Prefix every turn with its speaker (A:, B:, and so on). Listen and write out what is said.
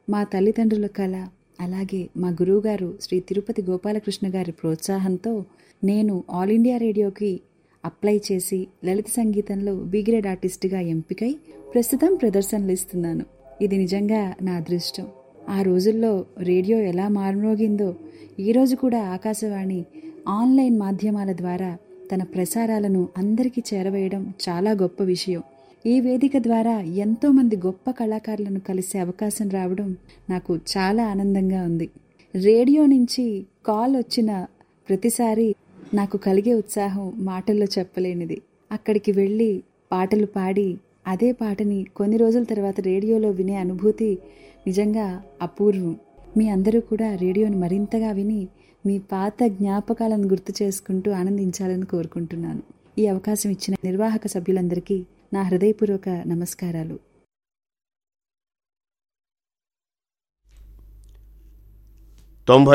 A: మా తల్లిదండ్రుల కళ అలాగే మా గురువుగారు శ్రీ తిరుపతి గోపాలకృష్ణ గారి ప్రోత్సాహంతో నేను ఆల్ ఇండియా రేడియోకి అప్లై చేసి లలిత సంగీతంలో బి గ్రేడ్ ఆర్టిస్ట్గా ఎంపికై ప్రస్తుతం ప్రదర్శనలు ఇస్తున్నాను ఇది నిజంగా నా అదృష్టం ఆ రోజుల్లో రేడియో ఎలా మారుమోగిందో ఈరోజు కూడా ఆకాశవాణి ఆన్లైన్ మాధ్యమాల ద్వారా తన ప్రసారాలను అందరికీ చేరవేయడం చాలా గొప్ప విషయం ఈ వేదిక ద్వారా ఎంతోమంది గొప్ప కళాకారులను కలిసే అవకాశం రావడం నాకు చాలా ఆనందంగా ఉంది రేడియో నుంచి కాల్ వచ్చిన ప్రతిసారి నాకు కలిగే ఉత్సాహం మాటల్లో చెప్పలేనిది అక్కడికి వెళ్ళి పాటలు పాడి అదే పాటని కొన్ని రోజుల తర్వాత రేడియోలో వినే అనుభూతి నిజంగా అపూర్వం మీ అందరూ కూడా రేడియోని మరింతగా విని మీ పాత జ్ఞాపకాలను గుర్తు చేసుకుంటూ ఆనందించాలని కోరుకుంటున్నాను ఈ అవకాశం ఇచ్చిన నిర్వాహక సభ్యులందరికీ నా హృదయపూర్వక నమస్కారాలు
B: తొంభై